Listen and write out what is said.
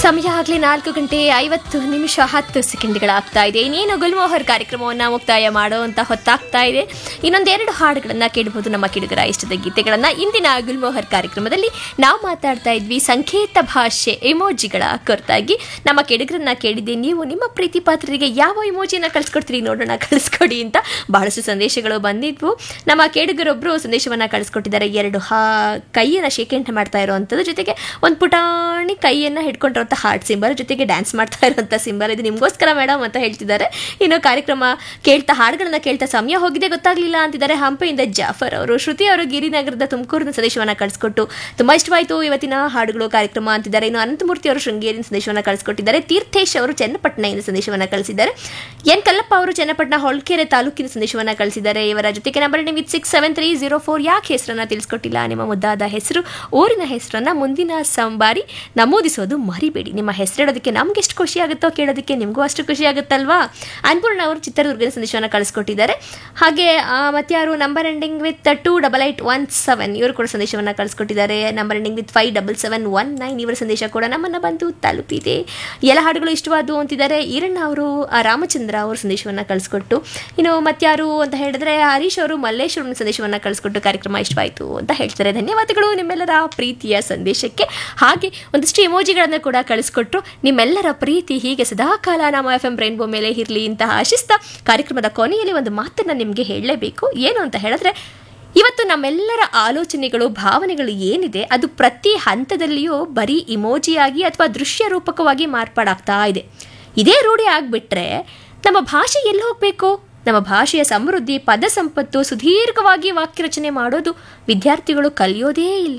ಸಮಯ ಆಗಲೇ ನಾಲ್ಕು ಗಂಟೆ ಐವತ್ತು ನಿಮಿಷ ಹತ್ತು ಸೆಕೆಂಡ್ಗಳಾಗ್ತಾ ಇದೆ ಇನ್ನೇನು ಗುಲ್ಮೋಹರ್ ಕಾರ್ಯಕ್ರಮವನ್ನು ಮುಕ್ತಾಯ ಮಾಡುವಂತ ಹೊತ್ತಾಗ್ತಾ ಇದೆ ಇನ್ನೊಂದೆರಡು ಹಾಡುಗಳನ್ನ ಕೇಳಬಹುದು ನಮ್ಮ ಕಿಡುಗರ ಇಷ್ಟದ ಗೀತೆಗಳನ್ನ ಇಂದಿನ ಗುಲ್ಮೋಹರ್ ಕಾರ್ಯಕ್ರಮದಲ್ಲಿ ನಾವು ಮಾತಾಡ್ತಾ ಇದ್ವಿ ಸಂಕೇತ ಭಾಷೆ ಎಮೋಜಿಗಳ ಕುರಿತಾಗಿ ನಮ್ಮ ಕೆಡುಗರನ್ನ ಕೇಳಿದ್ದೆ ನೀವು ನಿಮ್ಮ ಪ್ರೀತಿ ಪಾತ್ರರಿಗೆ ಯಾವ ಎಮೋಜಿನ ಕಳಿಸ್ಕೊಡ್ತೀರಿ ನೋಡೋಣ ಕಳಿಸ್ಕೊಡಿ ಅಂತ ಬಹಳಷ್ಟು ಸಂದೇಶಗಳು ಬಂದಿದ್ವು ನಮ್ಮ ಕೇಡುಗರೊಬ್ರು ಸಂದೇಶವನ್ನ ಕಳಿಸ್ಕೊಟ್ಟಿದ್ದಾರೆ ಎರಡು ಹಾ ಕೈಯನ್ನ ಶೇಖರಣೆ ಮಾಡ್ತಾ ಇರುವಂಥದ್ದು ಜೊತೆಗೆ ಒಂದು ಪುಟಾಣಿ ಕೈಯನ್ನ ಹಿಡ್ಕೊಂಡಿರುವಂಥ ಹಾರ್ಟ್ ಸಿಂಬಲ್ ಜೊತೆಗೆ ಡ್ಯಾನ್ಸ್ ಮಾಡ್ತಾ ಇರುವಂಥ ಸಿಂಬಲ್ ಇದು ನಿಮಗೋಸ್ಕರ ಮೇಡಮ್ ಅಂತ ಹೇಳ್ತಿದ್ದಾರೆ ಇನ್ನು ಕಾರ್ಯಕ್ರಮ ಕೇಳ್ತಾ ಹಾಡುಗಳನ್ನ ಕೇಳ್ತಾ ಸಮಯ ಹೋಗಿದೆ ಗೊತ್ತಾಗ್ಲಿಲ್ಲ ಅಂತಿದ್ದಾರೆ ಹಂಪೆಯಿಂದ ಜಾಫರ್ ಅವರು ಶ್ರುತಿ ಅವರು ಗಿರಿನಗರದ ತುಮಕೂರಿನ ಸಂದೇಶವನ್ನ ಕಳಿಸ್ಕೊಟ್ಟು ತುಂಬಾ ಇಷ್ಟವಾಯಿತು ಇವತ್ತಿನ ಹಾಡುಗಳು ಕಾರ್ಯಕ್ರಮ ಅಂತಿದ್ದಾರೆ ಇನ್ನು ಅನಂತಮೂರ್ತಿ ಅವರು ಶೃಂಗೇರಿನ ಸಂದೇಶವನ್ನ ಕಳಿಸ್ಕೊಟ್ಟಿದ್ದಾರೆ ತೀರ್ಥೇಶ್ ಅವರು ಚನ್ನಪಟ್ಟಣದಿಂದ ಸಂದೇಶವನ್ನ ಕಳಿಸಿದ್ದಾರೆ ಎನ್ ಕಲ್ಲಪ್ಪ ಅವರು ಚನ್ನಪಟ್ಟಣ ಹೊಳ್ಕೆರೆ ತಾಲೂಕಿನ ಸಂದೇಶವನ್ನ ಕಳಿಸಿದ್ದಾರೆ ಇವರ ಜೊತೆಗೆ number with six seven three zero four ಯಾಕೆ ಹೆಸರನ್ನ ತಿಳಿಸ್ಕೊಟ್ಟಿಲ್ಲ ನಿಮ್ಮ ಮುದ್ದಾದ ಹೆಸರು ಊರಿನ ಹೆಸರನ್ನ ಮುಂದಿನ ಸಂಬಾರಿ ನಮೂದಿಸೋದು ಮರಿಬೇಡಿ ನಿಮ್ಮ ಹೆಸರಿಡೋದಕ್ಕೆ ನಮ್ಗೆ ಎಷ್ಟು ಖುಷಿ ಆಗುತ್ತೋ ಕೇಳೋದಕ್ಕೆ ನಿಮಗೂ ಅಷ್ಟು ಖುಷಿ ಆಗುತ್ತಲ್ವಾ ಅನ್ಪೂರ್ಣ ಅವರು ಚಿತ್ರದುರ್ಗದ ಸಂದೇಶವನ್ನ ಕಳಿಸ್ಕೊಟ್ಟಿದ್ದಾರೆ ಹಾಗೆ ಆ, ಮತ್ಯಾರು number ending with two double eight one seven ಇವರು ಕೂಡ ಸಂದೇಶವನ್ನ ಕಳಿಸ್ಕೊಟ್ಟಿದ್ದಾರೆ number ending with five double seven one nine ಇವರ ಸಂದೇಶ ಕೂಡ ನಮ್ಮನ್ನ ಬಂದು ತಲುಪಿದೆ ಎಲ್ಲ ಹಾಡುಗಳು ಇಷ್ಟವಾದವು ಅಂತಿದ್ದಾರೆ ಈರಣ್ಣ ಅವರು ಆ, ರಾಮಚಂದ್ರ ಅವರು ಸಂದೇಶವನ್ನ ಕಳಿಸ್ಕೊಟ್ಟು ಇನ್ನು ಮತ್ಯಾರು ಅಂತ ಹೇಳಿದ್ರೆ ಹರೀಶ್ ಅವರು ಮಲ್ಲೇಶ್ವರನ ಸಂದೇಶವನ್ನ ಕಳಿಸ್ಕೊಟ್ಟು ಕಾರ್ಯಕ್ರಮ ಇಷ್ಟವಾಯಿತು ಅಂತ ಹೇಳ್ತಾರೆ ಧನ್ಯವಾದಗಳು ನಿಮ್ಮೆಲ್ಲರ ಪ್ರೀತಿಯ ಸಂದೇಶಕ್ಕೆ ಹಾಗೆ ಒಂದಷ್ಟು ಎಮೋಜಿಗಳನ್ನು ಕೂಡ ಕಳಿಸ್ಕೊಟ್ರು ನಿಮ್ಮೆಲ್ಲರ ಪ್ರೀತಿ ಹೀಗೆ ಸದಾಕಾಲ ನಮ್ಮ ಎಫ್ ಎಂ ರೈನ್ಬೋ ಮೇಲೆ ಇರಲಿ ಇಂತಹ ಆಶಿಸ್ತಾ ಕಾರ್ಯಕ್ರಮದ ಕೊನೆಯಲ್ಲಿ ಒಂದು ಮಾತನ್ನ ನಿಮಗೆ ಹೇಳಲೇಬೇಕು ಏನು ಅಂತ ಹೇಳಿದ್ರೆ ಇವತ್ತು ನಮ್ಮೆಲ್ಲರ ಆಲೋಚನೆಗಳು ಭಾವನೆಗಳು ಏನಿದೆ ಅದು ಪ್ರತಿ ಹಂತದಲ್ಲಿಯೂ ಬರೀ ಇಮೋಜಿಯಾಗಿ ಅಥವಾ ದೃಶ್ಯ ರೂಪಕವಾಗಿ ಮಾರ್ಪಾಡಾಗ್ತಾ ಇದೆ ಇದೇ ರೂಢಿ ಆಗ್ಬಿಟ್ರೆ ನಮ್ಮ ಭಾಷೆ ಎಲ್ಲಿ ಹೋಗಬೇಕು ನಮ್ಮ ಭಾಷೆಯ ಸಮೃದ್ಧಿ ಪದ ಸಂಪತ್ತು ಸುದೀರ್ಘವಾಗಿ ವಾಕ್ಯ ರಚನೆ ಮಾಡೋದು ವಿದ್ಯಾರ್ಥಿಗಳು ಕಲಿಯೋದೇ ಇಲ್ಲ